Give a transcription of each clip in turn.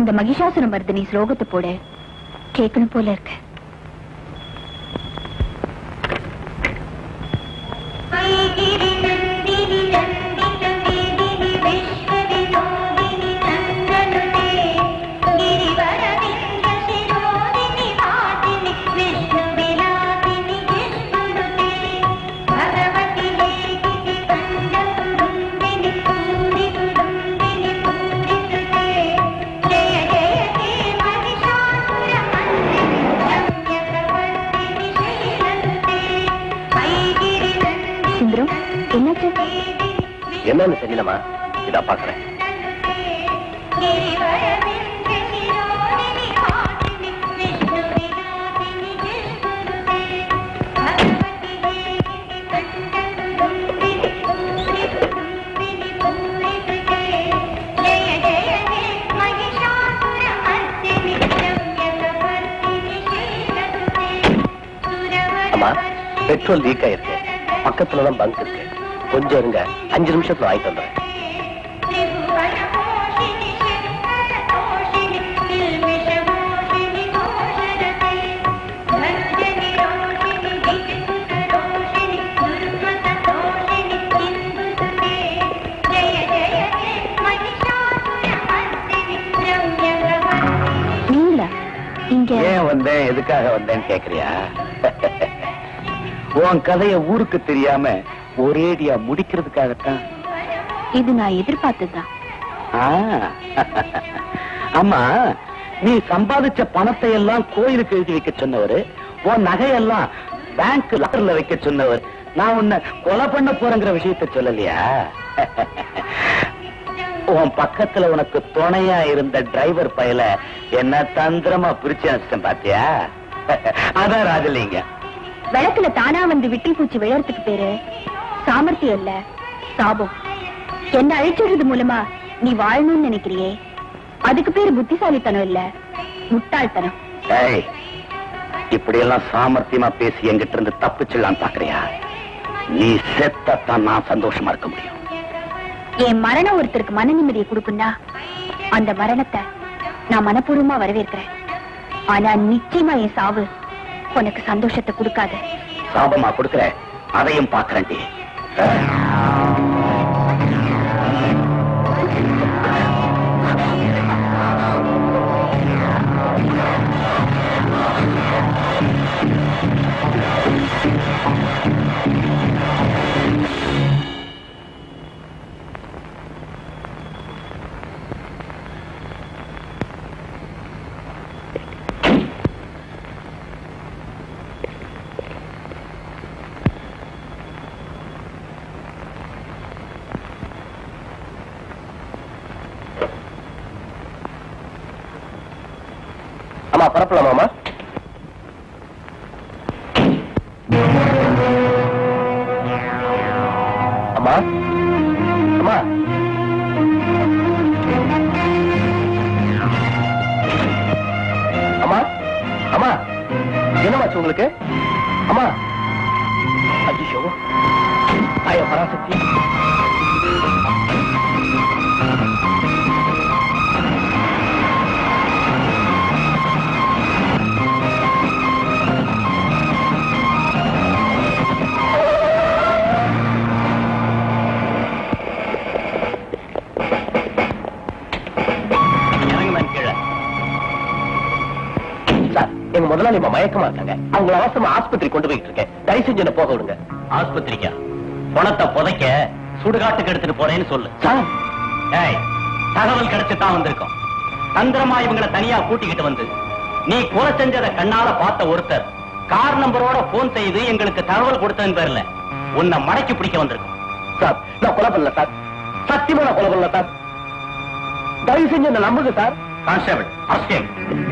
அந்த மகிஷாசுர மர்தினி ஸ்லோகத்தை போட கேட்கணும் போல இருக்கு சுந்தரம் என்னாச்சு என்னன்னு தெரியலமா இதா பாக்குறேன் அம்மா பெட்ரோல் லீக் ஆயிருக்கு பக்கத்துல தான் பங்க் இருக்கு கொஞ்சம் இருங்க அஞ்சு நிமிஷத்துல வாங்கிட்டு வந்துடுறேன் நீங்களா இங்க ஏன் வந்தேன் எதுக்காக வந்தேன்னு கேக்குறியா உன் கதைய ஊருக்கு தெரியாம ஒரேடியா முடிக்கிறதுக்காகத்தான் இது நான் எதிர்பார்த்ததுதான் ஆ. அம்மா நீ சம்பாதிச்ச பணத்தை எல்லாம் கோயிலுக்கு எழுதி வைக்க சொன்னவரு உன் நகையெல்லாம் பேங்க் லாக்கர்ல வைக்க சொன்னவர் நான் உன்னை கொலை பண்ண போறேங்கிற விஷயத்தை சொல்லலையா உன் பக்கத்துல உனக்கு துணையா இருந்த டிரைவர் பயல என்ன தந்திரமா பிரிச்சு அனுப்பிச்சிட்டேன் பாத்தியா அதான் ராஜலிங்க விளக்குல தானா வந்து விட்டில் பூச்சி விழறதுக்கு பேரு சாமர்த்தியம் இல்ல சாபம் என்ன அழிச்சிடுறது மூலமா நீ வாழணும்னு நினைக்கிறியே அதுக்கு பேரு புத்திசாலித்தனம் இல்ல முட்டாள்தனம் ஏய் இப்படி எல்லாம் சாமர்த்தியமா பேசி என்கிட்ட இருந்து தப்பிச்சிடலாம் பாக்குறியா நீ செத்தத்தான் நான் சந்தோஷமா இருக்க முடியும் என் மரணம் ஒருத்தருக்கு மன நிம்மதியை கொடுக்குன்னா அந்த மரணத்தை நான் மனப்பூர்வமா வரவேற்கிறேன் ஆனா நிச்சயமா என் சாவு உனக்கு சந்தோஷத்தை கொடுக்காது சாபமா கொடுக்கிற அதையும் பாக்குறேன்டி அம்மா பரப்பலாமாமா அம்மா அம்மா அம்மா அம்மா என்னமாச்சு உங்களுக்கு அம்மா ஐயோ ஐயோ பராசக்தி இறங்குமா கீழே சார் எங்க முதலாளி அம்மா மயக்கமா இருக்காங்க அவங்கள அவசரமா ஆஸ்பத்திரி கொண்டு போயிட்டு இருக்கேன் தயவு செஞ்சு என்ன போக விடுங்க ஆஸ்பத்திரிக்கா பணத்தை புதைக்க சுடுகாட்டுக்கு எடுத்துட்டு போறேன்னு சொல்லு சார் ஏய் தகவல் கிடைச்சு தான் வந்திருக்கோம் தந்திரமா இவங்களை தனியா கூட்டிக்கிட்டு வந்து நீ கொலை செஞ்சதை கண்ணால பார்த்த ஒருத்தர் கார் நம்பரோட போன் செய்து எங்களுக்கு தகவல் கொடுத்ததன் பேர்ல உன்னை மடக்கி பிடிக்க வந்திருக்கோம் சார் நான் கொலை பண்ணல சார் சத்தியமா நான் கொலை பண்ணல சார் தயவு செஞ்சு என்ன நம்புங்க சார் கான்ஸ்டபிள் அஸ்டேம்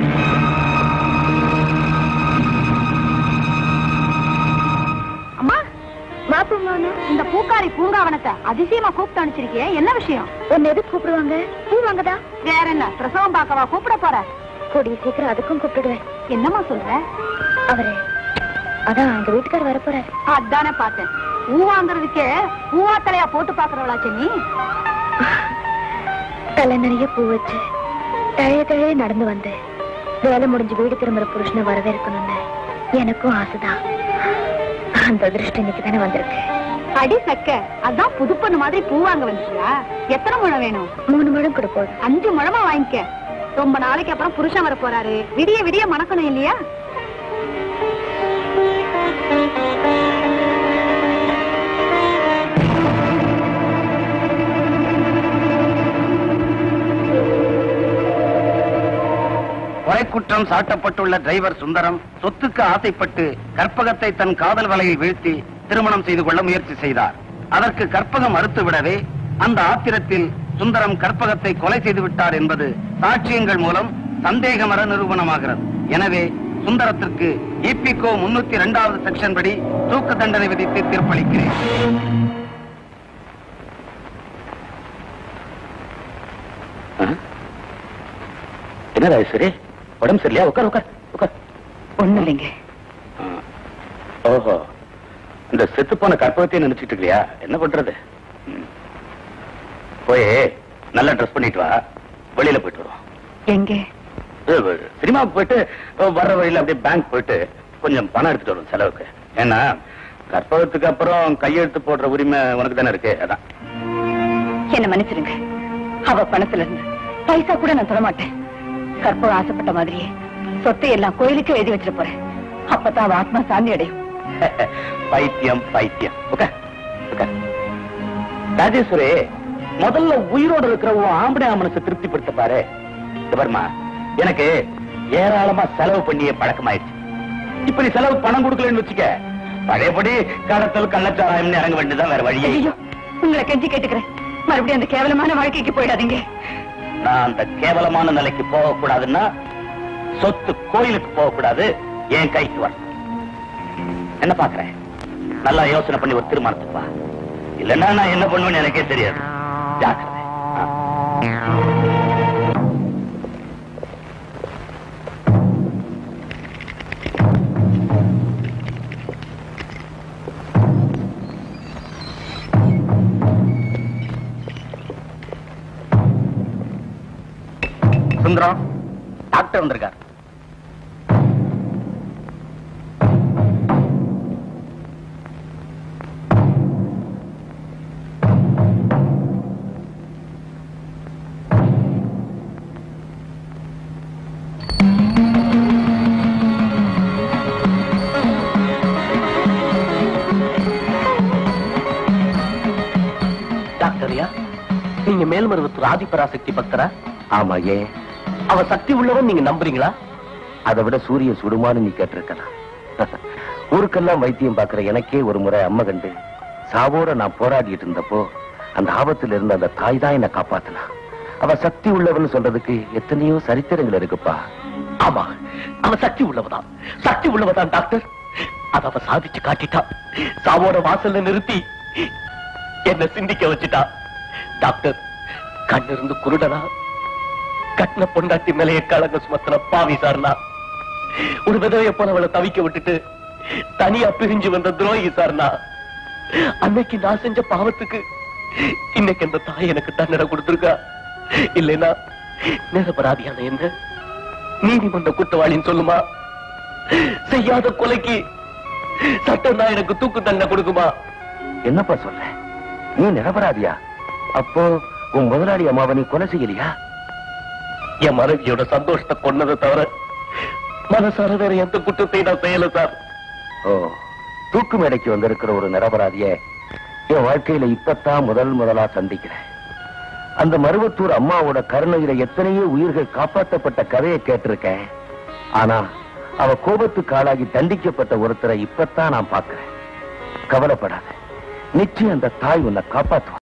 அம்மா பாத்துங்க இந்த பூக்காரி பூங்காவனத்தை அதிசயமா கூப்பிட்டு அனுப்பிச்சிருக்கியே என்ன விஷயம் உன்னை எதுக்கு கூப்பிடுவாங்க பூ வாங்கதா வேற என்ன பிரசவம் பார்க்கவா கூப்பிட போற கூடிய சீக்கிரம் அதுக்கும் கூப்பிடுவேன் என்னம்மா சொல்ற அவரு அதான் எங்க வீட்டுக்கார் வர போறாரு அதானே பார்த்தேன் பூ வாங்குறதுக்கே பூவா தலையா போட்டு பாக்குறவளாச்சு நீ தலை நிறைய பூ வச்சு தழைய தழைய நடந்து வந்து வேலை முடிஞ்சு வீடு திரும்புற புருஷனை வரவேற்கணும்னு எனக்கும் ஆசைதான் அந்த அதிர்ஷ்டம் இன்னைக்கு தானே வந்திருக்கு அடி சக்க அதான் புது பொண்ணு மாதிரி பூ வாங்க வந்துட்டியா எத்தனை முழம் வேணும் மூணு முழம் கூட போதும் அஞ்சு முழமா வாங்கிக்க ரொம்ப நாளைக்கு அப்புறம் புருஷன் வர போறாரு விடிய விடிய மணக்கணும் இல்லையா கொலை குற்றம் சாட்டப்பட்டுள்ள டிரைவர் சுந்தரம் சொத்துக்கு ஆசைப்பட்டு கற்பகத்தை தன் காதல் வலையில் வீழ்த்தி திருமணம் செய்து கொள்ள முயற்சி செய்தார் அதற்கு கற்பகம் மறுத்துவிடவே அந்த ஆத்திரத்தில் சுந்தரம் கற்பகத்தை கொலை செய்து விட்டார் என்பது சாட்சியங்கள் மூலம் சந்தேகமர நிரூபணமாகிறது எனவே சுந்தரத்திற்கு இபிகோ முன்னூத்தி இரண்டாவது செக்ஷன் படி தூக்கு தண்டனை விதித்து தீர்ப்பளிக்கிறேன் என்னடா சரி உடம்பு சரியில்லையா உட்கார் உட்கார் உட்கார் ஒண்ணு இல்லைங்க ஆ. ஓஹோ இந்த செத்து போன கற்பகத்தையும் நினைச்சிட்டு இருக்கியா என்ன பண்றது ம். போய் நல்லா ட்ரெஸ் பண்ணிட்டு வா வெளியில போயிட்டு வருவோம் எங்க சினிமா போயிட்டு வர்ற வழியில அப்படியே பேங்க் போயிட்டு கொஞ்சம் பணம் எடுத்துட்டு வரும் செலவுக்கு ஏன்னா கற்பகத்துக்கு அப்புறம் கையெழுத்து போடுற உரிமை உனக்கு தானே இருக்கு அதான் என்ன மன்னிச்சிருங்க அவ பணத்துல இருந்து பைசா கூட நான் தொட மாட்டேன் கற்பகம் ஆசைப்பட்ட மாதிரியே சொத்தை எல்லாம் கோயிலுக்கு எழுதி வச்சிட்டு போறேன் அப்பதான் அவ ஆத்மா சாந்தி அடையும் பைத்தியம் பைத்தியம் ஓகே ஓகே ராஜேஸ்வரி முதல்ல உயிரோட இருக்கிற உன் ஆம்பளை மனசை திருப்திப்படுத்த பாரு இந்த பாரும்மா எனக்கு ஏராளமா செலவு பண்ணிய பழக்கமாயிடுச்சு இப்ப நீ செலவு பணம் கொடுக்கலன்னு வச்சுக்க பழையபடி கடத்தல் கள்ளச்சாராயம்னு இறங்க வேண்டியதுதான் வேற வழியே ஐயோ உங்களை கெஞ்சி கேட்டுக்கிறேன் மறுபடியும் அந்த கேவலமான வாழ்க்கைக்கு போயிடாதீங்க நான் அந்த கேவலமான நிலைக்கு போகக்கூடாதுன்னா சொத்து கோயிலுக்கு போகக்கூடாது என் கைக்கு வர என்ன பாக்குறேன் நல்லா யோசனை பண்ணி ஒரு தீர்மானத்துக்கு வா இல்லைன்னா நான் என்ன பண்ணுவேன்னு எனக்கே தெரியாது ஜாக்கிரதை ஆ. சுந்தரம் டாக்டர் வந்திருக்கார் டாக்டரியா நீங்க மேல்மருவத்தூர் ஆதிபராசக்தி பக்தரா ஆமா ஏன் அவ சக்தி உள்ளவன் நீங்க நம்புறீங்களா அதை விட சூரியன் சுடுமான்னு நீ கேட்டிருக்கலாம் ஊருக்கெல்லாம் வைத்தியம் பார்க்கிற எனக்கே ஒரு முறை அம்மை கண்டு சாவோட நான் போராடிட்டு இருந்தப்போ அந்த ஆபத்துல இருந்து அந்த தாய் தான் என்ன காப்பாத்தினா அவ சக்தி உள்ளவன்னு சொல்றதுக்கு எத்தனையோ சரித்திரங்கள் இருக்குப்பா ஆமா அவ சக்தி உள்ளவதான் சக்தி உள்ளவதான் டாக்டர் அத அவ சாதிச்சு காட்டிட்டா சாவோட வாசல்ல நிறுத்தி என்ன சிந்திக்க வச்சுட்டா டாக்டர் கண்ணிருந்து குருடனா கட்டின பொண்டாட்டி மேலைய கலங்க சுமத்தின பாவி சார்னா ஒரு விதவைய போனவளை தவிக்க விட்டுட்டு தனியா பிரிஞ்சு வந்த துரோகி சார்னா அன்னைக்கு நான் செஞ்ச பாவத்துக்கு இன்னைக்கு அந்த தாய் எனக்கு தண்டனை கொடுத்திருக்கா இல்லைன்னா நிரபராதியான என்ன நீதிமன்ற குற்றவாளின்னு சொல்லுமா செய்யாத கொலைக்கு சட்டம் தான் எனக்கு தூக்கு தண்டனை கொடுக்குமா என்னப்பா சொல்ற நீ நிரபராதியா அப்போ உன் முதலாளி அம்மாவை நீ கொலை செய்யலையா என் மனைவியோட சந்தோஷத்தை கொன்னதை தவிர மனசார வேற எந்த குற்றத்தை நான் செய்யல சார் ஓ தூக்கு மேடைக்கு வந்திருக்கிற ஒரு நிரபராதிய என் வாழ்க்கையில இப்பத்தான் முதல் முதலா சந்திக்கிறேன் அந்த மருவத்தூர் அம்மாவோட கருணையில எத்தனையோ உயிர்கள் காப்பாற்றப்பட்ட கதையை கேட்டிருக்கேன் ஆனா அவ கோபத்துக்கு ஆளாகி தண்டிக்கப்பட்ட ஒருத்தரை இப்பத்தான் நான் பார்க்கிறேன் கவலைப்படாத நிச்சயம் அந்த தாய் உன்னை காப்பாற்றுவா